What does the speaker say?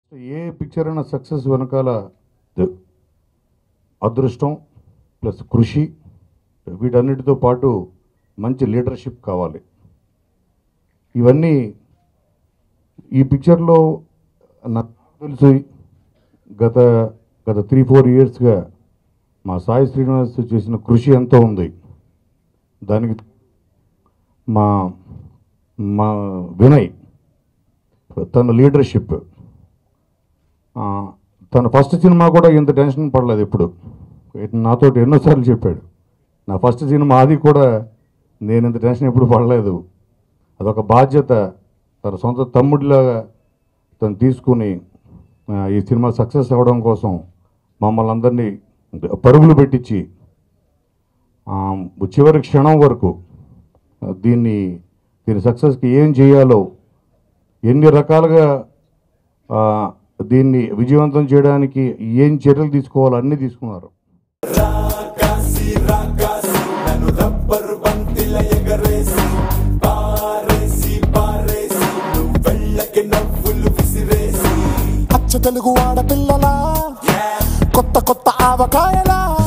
ఏ picture అయినా success వెనకాల ద- అదృష్టం ప్లస్ కృషి వీటన్నిటితో పాటు మంచి లీడర్షిప్ కావాలి ఇవన్నీ ఈ పిక్చర్లో నాకు తెలుసు గత గత త్రీ ఫోర్ ఇయర్స్గా మా సాయి శ్రీనివాస్ చేసిన కృషి ఎంతో ఉంది దానికి మా మా వినయ్ తన లీడర్షిప్ ఆ, తన ఫస్ట్ సినిమా కూడా ఇంత టెన్షన్ పడలేదు ఎప్పుడు నాతో ఎన్నోసార్లు చెప్పాడు నా ఫస్ట్ సినిమా అది కూడా నేను ఇంత టెన్షన్ ఎప్పుడు పడలేదు అదొక బాధ్యత తన సొంత తమ్ముడిలాగా తను తీసుకుని ఆ, ఈ సినిమా సక్సెస్ అవ్వడం కోసం మమ్మల్ని అందరినీ పరుగులు పెట్టించి ఆ, చివరి క్షణం వరకు ఆ, దీన్ని దీని సక్సెస్కి ఏం చేయాలో ఎన్ని రకాలుగా ఆ, దీన్ని విజయవంతం చేయడానికి ఏం చర్యలు తీసుకోవాలో అన్నీ తీసుకున్నారు అచ్చ తెలుగు ఆడపిల్లలా కొత్త కొత్త ఆవకాయలా